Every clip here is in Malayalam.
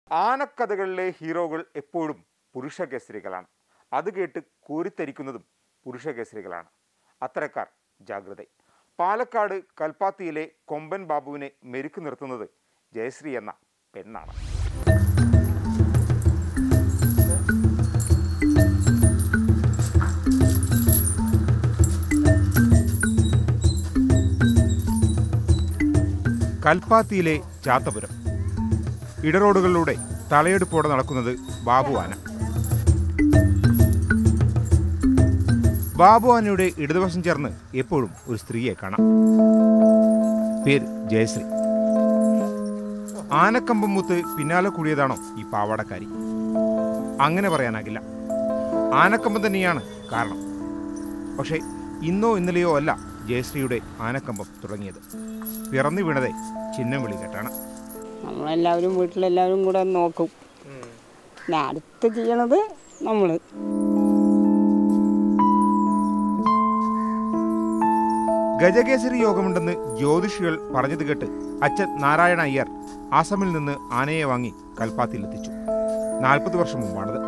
ആനക്കഥകളിലെ ഹീറോകൾ എപ്പോഴും പുരുഷകേസരികളാണ് അത് കേട്ട് കോരിത്തരിക്കുന്നതും പുരുഷകേസരികളാണ് അത്തരക്കാർ ജാഗ്രത പാലക്കാട് കൽപ്പാത്തിയിലെ കൊമ്പൻ ബാബുവിനെ മെരുക്ക് നിർത്തുന്നത് ജയശ്രീ എന്ന പെണ്ണാണ് കൽപ്പാത്തിയിലെ ചാത്തപുരം ഇടറോഡുകളിലൂടെ തലയെടുപ്പോടെ നടക്കുന്നത് ബാബു ആന ബാബു ആനയുടെ ഇടതുവശം ചേർന്ന് എപ്പോഴും ഒരു സ്ത്രീയെ കാണാം പേര് ജയശ്രീ ആനക്കമ്പം മുത്ത് പിന്നാലെ കൂടിയതാണോ ഈ പാവാടക്കാരി അങ്ങനെ പറയാനാകില്ല ആനക്കമ്പം തന്നെയാണ് കാരണം പക്ഷേ ഇന്നോ ഇന്നലെയോ അല്ല ജയശ്രീയുടെ ആനക്കമ്പം തുടങ്ങിയത് പിറന്നു വീണതേ ചിഹ്നം വിളി കേട്ടാണ് നമ്മളെല്ലാവരും വീട്ടിലെല്ലാവരും കൂടെ നോക്കും പിന്നെ അടുത്ത് ചെയ്യണത് നമ്മൾ ഗജകേസരി യോഗമുണ്ടെന്ന് ജ്യോതിഷികൾ പറഞ്ഞത് കേട്ട് അച്ഛൻ നാരായണ അയ്യർ ആസാമിൽ നിന്ന് ആനയെ വാങ്ങി കൽപ്പാത്തിയിലെത്തിച്ചു നാൽപ്പത് വർഷം മുമ്പാണത്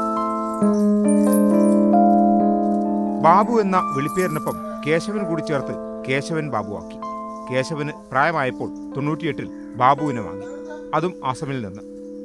ബാബു എന്ന വിളിപ്പേരിനൊപ്പം കേശവൻ കൂടി ചേർത്ത് കേശവൻ ബാബുവാക്കി കേശവന് പ്രായമായപ്പോൾ തൊണ്ണൂറ്റിയെട്ടിൽ ബാബുവിനെ വാങ്ങി അതും ആസാമിൽ നിന്ന്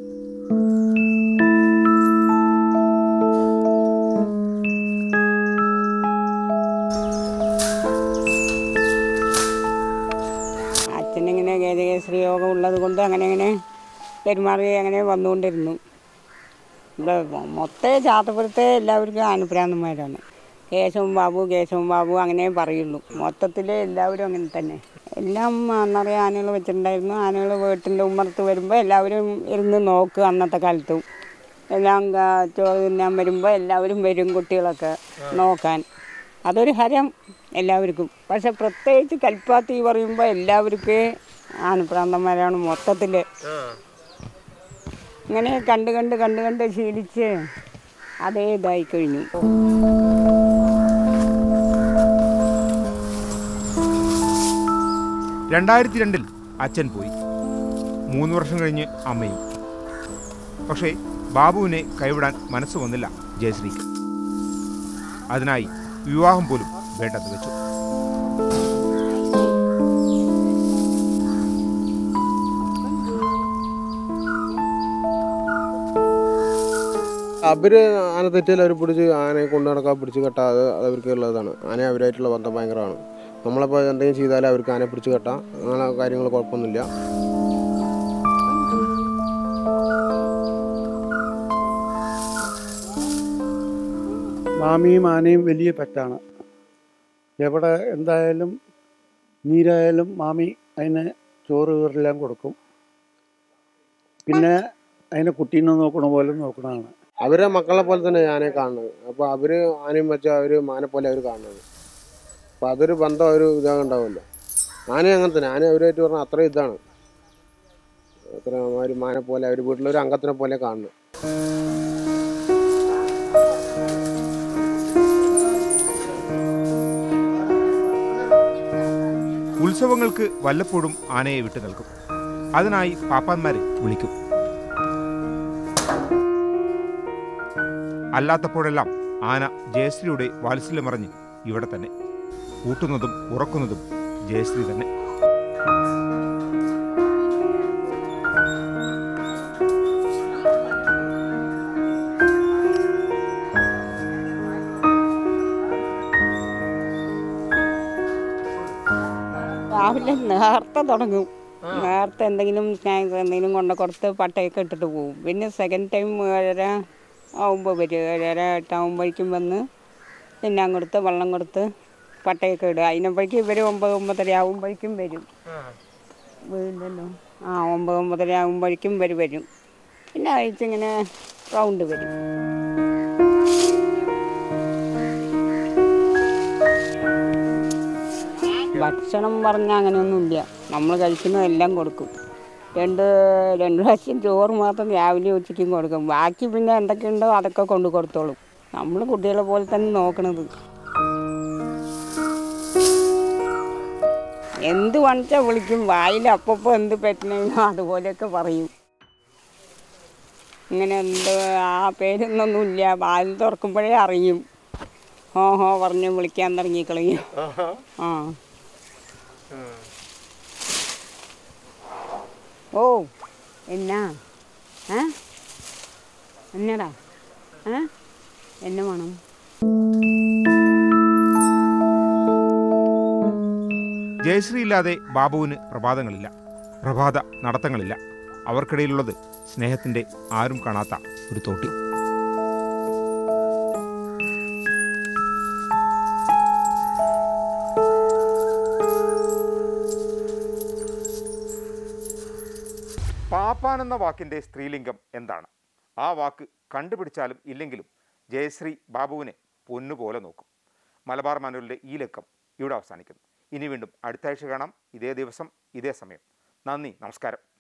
അച്ഛനിങ്ങനെ ഗേദകേശ്വരി യോഗം ഉള്ളത് കൊണ്ട് അങ്ങനെ അങ്ങനെ പെരുമാറി അങ്ങനെ വന്നുകൊണ്ടിരുന്നു ഇവിടെ മൊത്തേ ചാത്തപ്പുറത്തെ എല്ലാവർക്കും ആനപ്രാന്തന്മാരാണ് കേശവൻ ബാബു കേശവൻ ബാബു അങ്ങനെ പറയുള്ളൂ മൊത്തത്തിൽ എല്ലാവരും അങ്ങനെ തന്നെ എല്ലാം നിറയെ ആനകൾ വെച്ചിട്ടുണ്ടായിരുന്നു ആനകൾ വീട്ടിൻ്റെ ഉമ്മറത്ത് വരുമ്പോൾ എല്ലാവരും ഇരുന്ന് നോക്കുക അന്നത്തെ കാലത്തും എല്ലാം ക- ചോറ് തിന്നാൻ വരുമ്പോൾ എല്ലാവരും വരും കുട്ടികളൊക്കെ നോക്കാൻ അതൊരു ഹരം എല്ലാവർക്കും പക്ഷെ പ്രത്യേകിച്ച് കൽപ്പാത്തി പറയുമ്പോൾ എല്ലാവർക്കും ആനപ്രാന്തന്മാരാണ് മൊത്തത്തിൽ ഇങ്ങനെ കണ്ട് കണ്ട് കണ്ട് കണ്ട് ശീലിച്ച് അതേ ഇതായി കഴിഞ്ഞു രണ്ടായിരത്തി രണ്ടിൽ അച്ഛൻ പോയി മൂന്ന് വർഷം കഴിഞ്ഞ് അമ്മയും പക്ഷേ ബാബുവിനെ കൈവിടാൻ മനസ്സ് വന്നില്ല ജയശ്രീക്ക് അതിനായി വിവാഹം പോലും വേണ്ടെന്ന് വെച്ചു അവര് ആന തെറ്റിയാൽ അവർ പിടിച്ച് ആനയെ കൊണ്ടു നടക്കാൻ പിടിച്ച് കെട്ടാം അത് അവർക്ക് ഉള്ളതാണ് ആന അവരായിട്ടുള്ള ബന്ധം ഭയങ്കരമാണ് നമ്മളപ്പോൾ എന്തെങ്കിലും ചെയ്താൽ അവർക്ക് ആനയെ പിടിച്ച് കെട്ടാം അങ്ങനെ കാര്യങ്ങൾ കുഴപ്പമൊന്നുമില്ല മാമിയും ആനയും വലിയ പെറ്റാണ് എവിടെ എന്തായാലും നീരായാലും മാമി അതിന് ചോറ് കയറെല്ലാം കൊടുക്കും പിന്നെ അതിനെ കുട്ടീനെ നോക്കണ പോലെ നോക്കണതാണ് അവരെ മക്കളെ പോലെ തന്നെ ആനയെ കാണുന്നത് അപ്പോൾ അവര് ആനയും വെച്ച അവര് മാനെ പോലെ അവർ കാണുന്നത് അപ്പോൾ അതൊരു ബന്ധം ഒരു ഇதாக ഉണ്ടാവുമല്ലോ ആന അങ്ങനെ തന്നെ ആന അവരുമായിട്ട് പറഞ്ഞാൽ അത്ര ഇതാണ് അത്ര ഒരു മാനെ പോലെ അവർ വീട്ടിലൊരു അംഗത്തിനെ പോലെ കാണുന്നത് ഉത്സവങ്ങൾക്ക് വല്ലപ്പോഴും ആനയെ വിട്ടു നൽകും അതിനായി പാപ്പാന്മാരെ വിളിക്കും അല്ലാത്തപ്പോഴെല്ലാം ആന ജയശ്രീയുടെ വാത്സല്യമറിഞ്ഞ് ഇവിടെ തന്നെ ഊട്ടുന്നതും ഉറക്കുന്നതും ജയശ്രീ തന്നെ രാവിലെ നേരത്തെ തുടങ്ങും നേരത്തെ എന്തെങ്കിലും സ്നാക്സ് എന്തെങ്കിലും കൊണ്ട് കൊടുത്ത് പട്ടയൊക്കെ ഇട്ടിട്ട് പോകും പിന്നെ സെക്കൻഡ് ടൈം ഏഴര ആകുമ്പോൾ വരും ഏഴര എട്ടാകുമ്പോഴേക്കും വന്ന് തിന്നാൻ കൊടുത്ത് വെള്ളം കൊടുത്ത് പട്ടയൊക്കെ ഇടുക അതിനപ്പോഴേക്കും ഇവർ ഒമ്പത് ഒമ്പതര ആകുമ്പോഴേക്കും വരും വീണ്ടല്ലോ ആ ഒമ്പത് ഒമ്പതര ആകുമ്പോഴേക്കും ഇവർ വരും പിന്നെ അയച്ചിങ്ങനെ റൗണ്ട് വരും ഭക്ഷണം പറഞ്ഞാൽ അങ്ങനെയൊന്നുമില്ല നമ്മൾ കഴിക്കുന്നതെല്ലാം കൊടുക്കും രണ്ട് രണ്ട് പ്രാവശ്യം ചോറ് മാത്രം രാവിലെ ഉച്ചയ്ക്കും കൊടുക്കും ബാക്കി പിന്നെ എന്തൊക്കെയുണ്ടോ അതൊക്കെ കൊണ്ട് കൊടുത്തോളും നമ്മൾ കുട്ടികളെ പോലെ തന്നെ നോക്കണത് എന്ത് വണിച്ചാൽ വിളിക്കും വായിൽ അപ്പപ്പോൾ എന്ത് പറ്റണോ അതുപോലെയൊക്കെ പറയും ഇങ്ങനെ എന്ത് ആ പേരൊന്നൊന്നുമില്ല വാതിൽ തുറക്കുമ്പോഴേ അറിയും ഹോ ഹോ പറഞ്ഞ് വിളിക്കാൻ തുടങ്ങിക്കളയും ആ ഓ എന്നാ ഏ എന്നടാ ഏ എന്നെ വേണം ജയശ്രീ ഇല്ലാതെ ബാബുവിന് പ്രഭാതങ്ങളില്ല പ്രഭാത നടത്തങ്ങളില്ല അവർക്കിടയിലുള്ളത് സ്നേഹത്തിന്റെ ആരും കാണാത്ത ഒരു തോട്ടി പാപ്പാൻ എന്ന വാക്കിന്റെ സ്ത്രീലിംഗം എന്താണ് ആ വാക്ക് കണ്ടുപിടിച്ചാലും ഇല്ലെങ്കിലും ജയശ്രീ ബാബുവിനെ പൊന്നുപോലെ നോക്കും മലബാർ മാനുവലിൻ്റെ ഈ ലക്കം ഇവിടെ അവസാനിക്കുന്നു ഇനി വീണ്ടും അടുത്ത ആഴ്ച കാണാം ഇതേ ദിവസം ഇതേ സമയം നന്ദി നമസ്കാരം